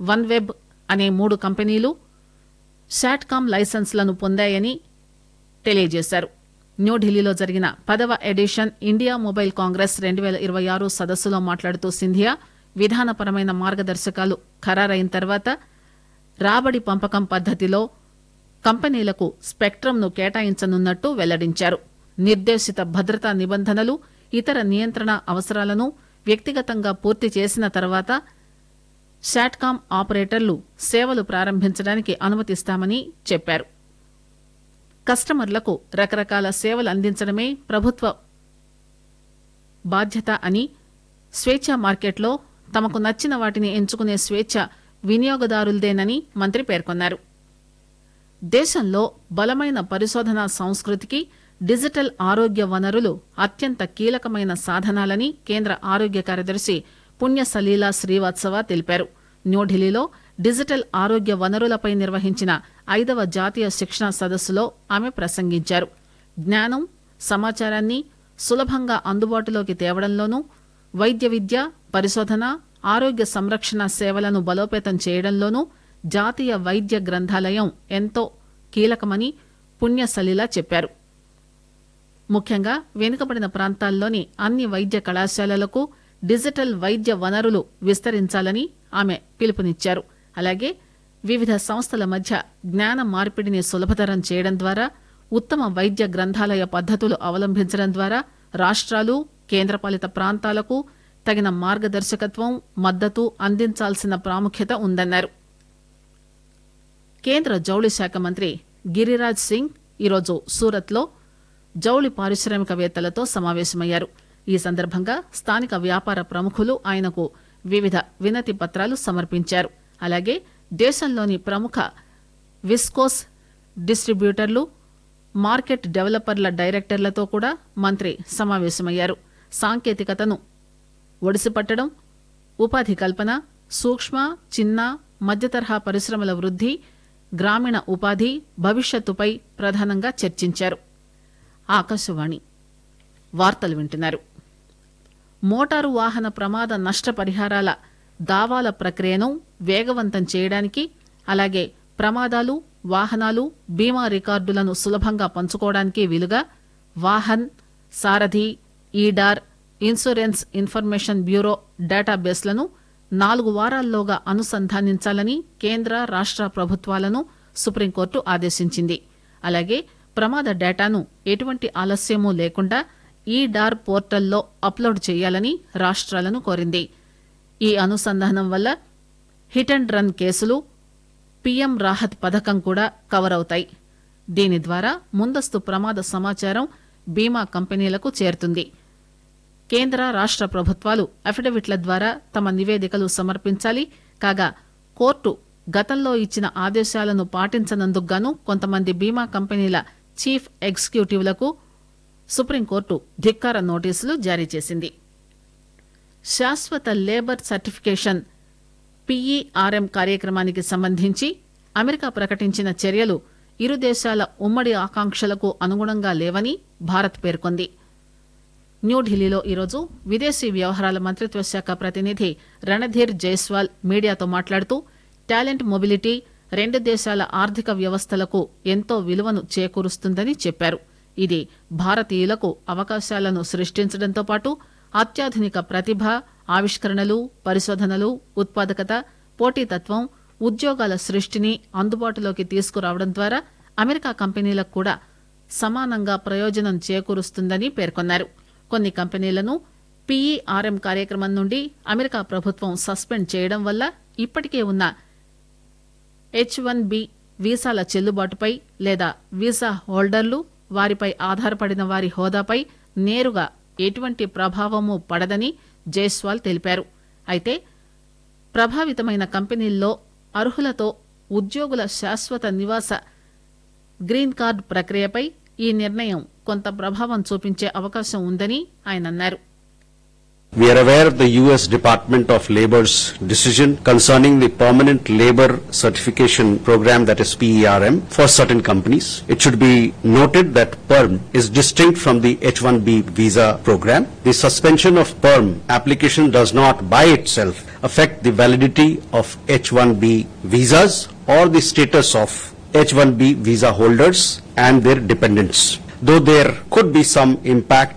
One web అనే మూడు కంపెనీలు శాట్కామ్ లైసెన్స్లను పొందాయని తెలియజేశారు న్యూఢిల్లీలో జరిగిన పదవ ఎడిషన్ ఇండియా మొబైల్ కాంగ్రెస్ రెండు పేల ఇరవై ఆరు సదస్సులో మాట్లాడుతూ సింధియా విధానపరమైన మార్గదర్శకాలు ఖరారైన తర్వాత రాబడి పంపకం పద్దతిలో కంపెనీలకు స్పెక్ట్రంను కేటాయించనున్నట్టు వెల్లడించారు నిర్దేశిత భద్రతా నిబంధనలు ఇతర నియంత్రణ అవసరాలను వ్యక్తిగతంగా పూర్తి చేసిన తర్వాత శాట్కామ్ ఆపరేటర్లు సేవలు ప్రారంభించడానికి అనుమతిస్తామని చెప్పారు కస్టమర్లకు రకరకాల సేవలు అందించడమే ప్రభుత్వ బాధ్యత అని స్వేచ్ఛా మార్కెట్లో తమకు నచ్చిన వాటిని ఎంచుకునే స్వేచ్ఛ వినియోగదారులదేనని మంత్రి పేర్కొన్నారు దేశంలో బలమైన పరిశోధనా సంస్కృతికి డిజిటల్ ఆరోగ్య వనరులు అత్యంత కీలకమైన సాధనాలని కేంద్ర ఆరోగ్య కార్యదర్శి పుణ్య సలీలా శ్రీవాత్సవ తెలిపారు న్యూఢిల్లీలో డిజిటల్ ఆరోగ్య వనరులపై నిర్వహించిన ఐదవ జాతీయ శిక్షణ సదస్సులో ఆమె ప్రసంగించారు జ్ఞానం సమాచారాన్ని సులభంగా అందుబాటులోకి తేవడంలోనూ వైద్య విద్య పరిశోధన ఆరోగ్య సంరక్షణ సేవలను బలోపేతం చేయడంలోనూ జాతీయ వైద్య గ్రంథాలయం ఎంతో కీలకమని పుణ్య సలీలా చెప్పారు ముఖ్యంగా వెనుకబడిన ప్రాంతాల్లోని అన్ని వైద్య కళాశాలలకు డిజిటల్ వైద్య వనరులు విస్తరించాలని ఆమె పిలుపునిచ్చారు అలాగే వివిధ సంస్థల మధ్య జ్ఞాన మార్పిడిని సులభతరం చేయడం ద్వారా ఉత్తమ వైద్య గ్రంథాలయ పద్దతులు అవలంబించడం ద్వారా రాష్ట్రాలు కేంద్రపాలిత ప్రాంతాలకు తగిన మార్గదర్శకత్వం మద్దతు అందించాల్సిన ప్రాముఖ్యత ఉందన్నారు కేంద్ర జౌళి శాఖ మంత్రి గిరిరాజ్ సింగ్ ఈరోజు సూరత్లో జౌళి పారిశ్రామికవేత్తలతో సమావేశమయ్యారు ఈ సందర్భంగా స్థానిక వ్యాపార ప్రముఖులు ఆయనకు వివిధ వినతి పత్రాలు సమర్పించారు అలాగే దేశంలోని ప్రముఖ విస్కోస్ డిస్ట్రిబ్యూటర్లు మార్కెట్ డెవలపర్ల డైరెక్టర్లతో కూడా మంత్రి సమావేశమయ్యారు సాంకేతికతను ఒడిసిపట్టడం ఉపాధి కల్పన సూక్ష్మ చిన్న మధ్యతరహా పరిశ్రమల వృద్ధి గ్రామీణ ఉపాధి భవిష్యత్తుపై ప్రధానంగా చర్చించారు ఆకాశవాణి వార్తలు వింటున్నారు మోటారు వాహన ప్రమాద నష్టపరిహారాల దావాల ప్రక్రియను వేగవంతం చేయడానికి అలాగే ప్రమాదాలు వాహనాలు బీమా రికార్డులను సులభంగా పంచుకోవడానికి వీలుగా Vahan Sarathi eDAR insurance information bureau డేటాబేస్లను నాలుగు వారాల్లోగా అనుసంధానించాలని కేంద్ర రాష్ట ప్రభుత్వాలను సుప్రీంకోర్టు ఆదేశించింది అలాగే ప్రమాద డేటాను ఎటువంటి ఆలస్యమూ లేకుండా ఈ డార్ పోర్టల్లో అప్లోడ్ చేయాలని రాష్ట్రాలను కోరింది ఈ అనుసంధానం వల్ల హిట్ అండ్ రన్ కేసులు పీఎం రాహత్ పథకం కూడా కవర్ అవుతాయి దీని ద్వారా ముందస్తు ప్రమాద సమాచారం బీమా కంపెనీలకు చేరుతుంది కేంద్ర రాష్ట ప్రభుత్వాలు అఫిడవిట్ల ద్వారా తమ నివేదికలు సమర్పించాలి కాగా కోర్టు గతంలో ఇచ్చిన ఆదేశాలను పాటించనందుకు గాను కొంతమంది బీమా కంపెనీల చీఫ్ ఎగ్జిక్యూటివ్లకు సుప్రీంకోర్టు ధిక్కార నోటీసులు జారీ చేసింది శాశ్వత లేబర్ సర్టిఫికేషన్ పీఈఆర్ఎం కార్యక్రమానికి సంబంధించి అమెరికా ప్రకటించిన చర్యలు ఇరు దేశాల ఉమ్మడి ఆకాంక్షలకు అనుగుణంగా లేవని భారత్ పేర్కొంది న్యూఢిల్లీలో ఈరోజు విదేశీ వ్యవహారాల మంత్రిత్వ శాఖ ప్రతినిధి రణధీర్ జైస్వాల్ మీడియాతో మాట్లాడుతూ టాలెంట్ మొబిలిటీ రెండు దేశాల ఆర్థిక వ్యవస్థలకు ఎంతో విలువను చేకూరుస్తుందని చెప్పారు ఇది భారతీయులకు అవకాశాలను సృష్టించడంతో పాటు అత్యాధునిక ప్రతిభ ఆవిష్కరణలు పరిశోధనలు ఉత్పాదకత పోటీతత్వం ఉద్యోగాల సృష్టిని అందుబాటులోకి తీసుకురావడం ద్వారా అమెరికా కంపెనీలకు కూడా సమానంగా ప్రయోజనం చేకూరుస్తుందని పేర్కొన్నారు కొన్ని కంపెనీలను పీఈఆర్ఎం కార్యక్రమం నుండి అమెరికా ప్రభుత్వం సస్పెండ్ చేయడం వల్ల ఇప్పటికే ఉన్న హెచ్ వన్ బి వీసాల చెల్లుబాటుపై లేదా వీసా హోల్డర్లు వారిపై ఆధారపడిన వారి హోదాపై నేరుగా ఎటువంటి ప్రభావము పడదని జైస్వాల్ తెలిపారు అయితే ప్రభావితమైన కంపెనీల్లో అర్హులతో ఉద్యోగుల శాశ్వత నివాస గ్రీన్ కార్డు ప్రక్రియపై ఈ నిర్ణయం కొంత ప్రభావం చూపించే అవకాశం ఉందని ఆయన అన్నారు We are aware of the U.S. Department of Labor's decision concerning the Permanent Labor Certification Program, that is PERM, for certain companies. It should be noted that PERM is distinct from the H-1B visa program. The suspension of PERM application does not by itself affect the validity of H-1B visas or the status of H-1B visa holders and their dependents. Though there could be some impact